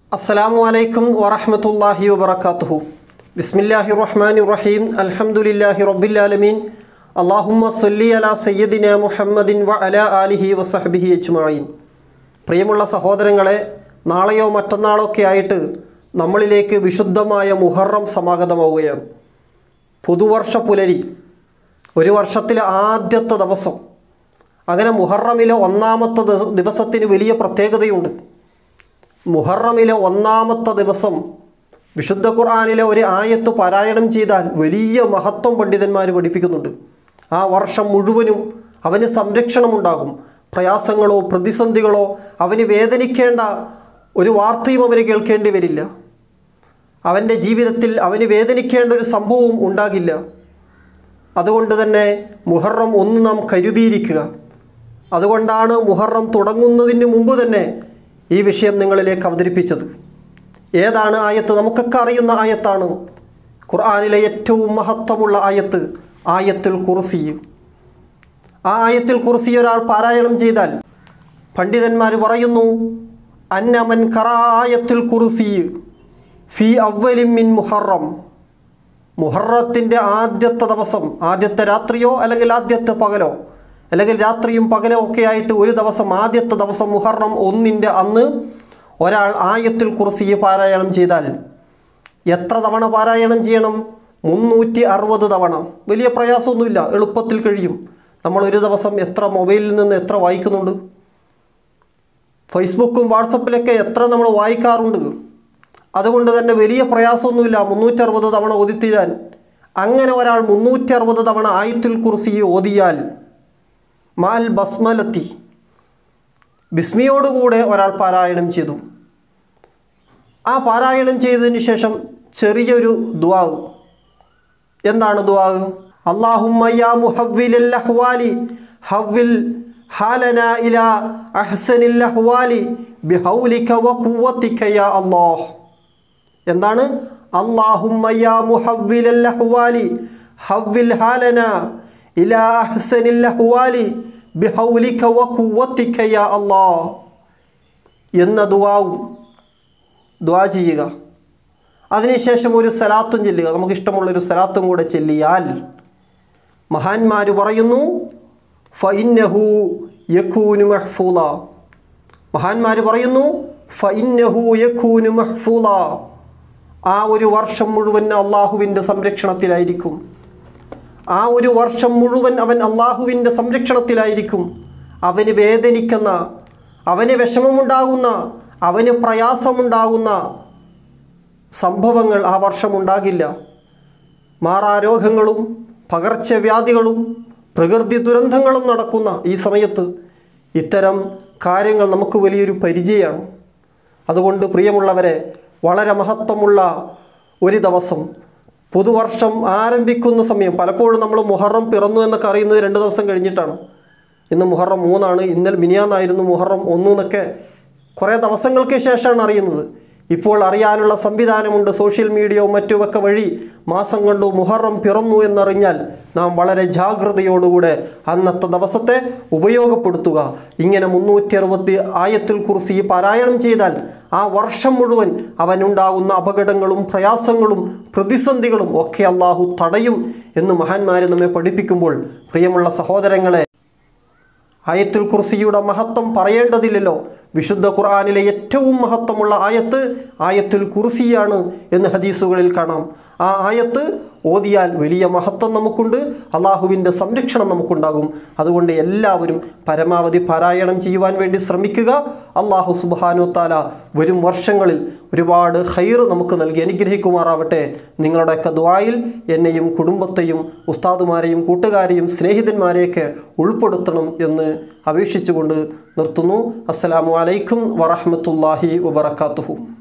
അസ്സലാമു അലൈക്കും വറഹ്മത്തുള്ളാഹി വബറകാതുഹു ബിസ്മില്ലാഹി റഹ്മാനി റഹീം അൽഹംദുലില്ലാഹി റബ്ബിൽ അല്ലാഹുമ്മ സല്ലി അലാ സയ്യിദിന മുഹമ്മദിൻ വ അലാ ആലിഹി വസഹ്ബിഹി അജ്മഈൻ പ്രിയമുള്ള സഹോദരങ്ങളെ നാളെയോ മറ്റന്നാളോ ഒക്കെ ആയിട്ട് നമ്മളിലേക്ക് വിശുദ്ധമായ മുഹറം സമാഗതമാവുകയാണ് പുതുവർഷ പുലരി ഒരു വർഷത്തിലെ ആദ്യത്തെ ദിവസം അങ്ങനെ മുഹറമിലെ ഒന്നാമത്തെ ദിവ- ദിവസത്തിന് വലിയ പ്രത്യേകതയുണ്ട് മുഹറമിലെ ഒന്നാമത്തെ ദിവസം വിശുദ്ധ ഖുർആാനിലെ ഒരു ആയത്ത് പാരായണം ചെയ്താൽ വലിയ മഹത്വം പണ്ഡിതന്മാർ പഠിപ്പിക്കുന്നുണ്ട് ആ വർഷം മുഴുവനും അവന് സംരക്ഷണമുണ്ടാകും പ്രയാസങ്ങളോ പ്രതിസന്ധികളോ അവന് വേദനിക്കേണ്ട ഒരു വാർത്തയും അവന് കേൾക്കേണ്ടി വരില്ല അവൻ്റെ ജീവിതത്തിൽ അവന് വേദനിക്കേണ്ട ഒരു സംഭവവും ഉണ്ടാകില്ല അതുകൊണ്ട് തന്നെ മുഹറം ഒന്ന് നാം കരുതിയിരിക്കുക അതുകൊണ്ടാണ് മുഹറം തുടങ്ങുന്നതിന് മുമ്പ് തന്നെ ഈ വിഷയം നിങ്ങളിലേക്ക് അവതരിപ്പിച്ചത് ഏതാണ് ആയത്ത് നമുക്കൊക്കെ അറിയുന്ന ആയത്താണ് ഖുർആാനിലെ ഏറ്റവും മഹത്വമുള്ള ആയത്ത് ആയത്തുൽ കുർസി ആ ആയത്തിൽ കുർസി ഒരാൾ പാരായണം ചെയ്താൽ പണ്ഡിതന്മാർ പറയുന്നു അന്നമൻ കറ ആയത്തുൽ കുർസി ഫി അവലിൻ മിൻ മുഹറം മുഹറത്തിൻ്റെ ആദ്യത്തെ ദിവസം ആദ്യത്തെ രാത്രിയോ അല്ലെങ്കിൽ ആദ്യത്തെ പകലോ അല്ലെങ്കിൽ രാത്രിയും പകലോ ഒക്കെ ആയിട്ട് ഒരു ദിവസം ആദ്യത്തെ ദിവസം മുഹറം ഒന്നിൻ്റെ അന്ന് ഒരാൾ ആയത്തിൽ കുറിച്ച് പാരായണം ചെയ്താൽ എത്ര തവണ പാരായണം ചെയ്യണം മുന്നൂറ്റി അറുപത് തവണ വലിയ പ്രയാസമൊന്നുമില്ല എളുപ്പത്തിൽ കഴിയും നമ്മൾ ഒരു ദിവസം എത്ര മൊബൈലിൽ നിന്ന് എത്ര വായിക്കുന്നുണ്ട് ഫേസ്ബുക്കും വാട്സപ്പിലൊക്കെ എത്ര നമ്മൾ വായിക്കാറുണ്ട് അതുകൊണ്ട് തന്നെ വലിയ പ്രയാസമൊന്നുമില്ല മുന്നൂറ്ററുപത് തവണ ഓതിത്തീരാൻ അങ്ങനെ ഒരാൾ മുന്നൂറ്ററുപത് തവണ ആയത്തുൽ കുർസി ഓതിയാൽ മാൽ ബസ്മലത്തി ബിസ്മിയോടുകൂടെ ഒരാൾ പാരായണം ചെയ്തു ആ പാരായണം ചെയ്തതിന് ശേഷം ചെറിയൊരു ദുവാവ് എന്താണ് ദുവാവ് അള്ളാഹുമ്മയ്യ മുഹവ്വിൽ അഹ്വാലി ഹവ്വിൽ ഹാലന ഇല അഹ്സനിൽ അഹ്വാലി ബിഹൗലിക വ ഖുവ്വതിക യാ അല്ലാഹ് എന്താണ് അള്ളാഹുമ്മയ്യ മുഹവ്വിൽ അഹ്വാലി ഹവ്വിൽ ഹാലന ഇല അഹ്സനിൽ അഹ്വാലി ബിഹൗലിക വ ഖുവ്വതിക യാ അല്ലാഹ് എന്ന ദുവാവും ദ്വാ ചെയ്യുക അതിനുശേഷം ഒരു സലാത്തും ചെല്ലുക നമുക്കിഷ്ടമുള്ളൊരു സലാത്തും കൂടെ ചെല്ലിയാൽ മഹാന്മാർ പറയുന്നു ഫഇന്നഹു യക്കൂനു മഹ്ഫൂല മഹാന്മാർ പറയുന്നു ഫഇന്നഹു യക്കൂനു മഹ്ഫൂല ആ ഒരു വർഷം മുഴുവൻ അള്ളാഹുവിൻ്റെ സംരക്ഷണത്തിലായിരിക്കും ആ ഒരു വർഷം മുഴുവൻ അവൻ അള്ളാഹുവിൻ്റെ സംരക്ഷണത്തിലായിരിക്കും അവന് വേദനിക്കുന്ന അവന് വിഷമമുണ്ടാകുന്ന അവന് പ്രയാസമുണ്ടാകുന്ന സംഭവങ്ങൾ ആ വർഷം ഉണ്ടാകില്ല മാറാരോഗങ്ങളും പകർച്ചവ്യാധികളും പ്രകൃതി ദുരന്തങ്ങളും നടക്കുന്ന ഈ സമയത്ത് ഇത്തരം കാര്യങ്ങൾ നമുക്ക് വലിയൊരു പരിചയമാണ് അതുകൊണ്ട് പ്രിയമുള്ളവരെ വളരെ മഹത്വമുള്ള ഒരു ദിവസം പുതുവർഷം ആരംഭിക്കുന്ന സമയം പലപ്പോഴും നമ്മൾ മുഹറം പിറന്നു എന്നൊക്കെ അറിയുന്നത് രണ്ട് ദിവസം കഴിഞ്ഞിട്ടാണ് ഇന്ന് മുഹറം മൂന്നാണ് ഇന്നലെ മിനിയാന്നായിരുന്നു മുഹറം ഒന്ന് എന്നൊക്കെ കുറേ ദിവസങ്ങൾക്ക് ശേഷമാണ് അറിയുന്നത് ഇപ്പോൾ അറിയാനുള്ള സംവിധാനമുണ്ട് സോഷ്യൽ മീഡിയയും മറ്റുമൊക്കെ വഴി മാസം കൊണ്ട് മുഹറം പിറന്നു എന്നറിഞ്ഞാൽ നാം വളരെ ജാഗ്രതയോടുകൂടെ അന്നത്തെ ദിവസത്തെ ഉപയോഗപ്പെടുത്തുക ഇങ്ങനെ മുന്നൂറ്റി അറുപത്തി ആയത്തിൽ കുറിച്ച് ഈ പാരായണം ചെയ്താൽ ആ വർഷം മുഴുവൻ അവനുണ്ടാകുന്ന അപകടങ്ങളും പ്രയാസങ്ങളും പ്രതിസന്ധികളും ഒക്കെ അള്ളാഹു തടയും എന്ന് മഹാന്മാരെ നമ്മെ പഠിപ്പിക്കുമ്പോൾ പ്രിയമുള്ള സഹോദരങ്ങളെ ആയത്തുൽ കുർസിയുടെ മഹത്വം പറയേണ്ടതില്ലല്ലോ വിശുദ്ധ ഖുർആാനിലെ ഏറ്റവും മഹത്വമുള്ള ആയത്ത് ആയത്തുൽ കുർസിയാണ് എന്ന് ഹദീസുകളിൽ കാണാം ആ ആയത്ത് ഓതിയാൽ വലിയ മഹത്വം നമുക്കുണ്ട് അള്ളാഹുവിൻ്റെ സംരക്ഷണം നമുക്കുണ്ടാകും അതുകൊണ്ട് എല്ലാവരും പരമാവധി പാരായണം ചെയ്യുവാൻ വേണ്ടി ശ്രമിക്കുക അള്ളാഹു സുബാനു താല വരും വർഷങ്ങളിൽ ഒരുപാട് ഹൈർ നമുക്ക് നൽകി അനുഗ്രഹിക്കുമാറാവട്ടെ നിങ്ങളുടെയൊക്കെ ദ്വായിൽ എന്നെയും കുടുംബത്തെയും ഉസ്താദുമാരെയും കൂട്ടുകാരെയും സ്നേഹിതന്മാരെയൊക്കെ ഉൾപ്പെടുത്തണം എന്ന് അപേക്ഷിച്ചുകൊണ്ട് നിർത്തുന്നു അസ്സലാമു അലൈക്കും വറഹമത്തല്ലാഹി വബർക്കാത്തുഹു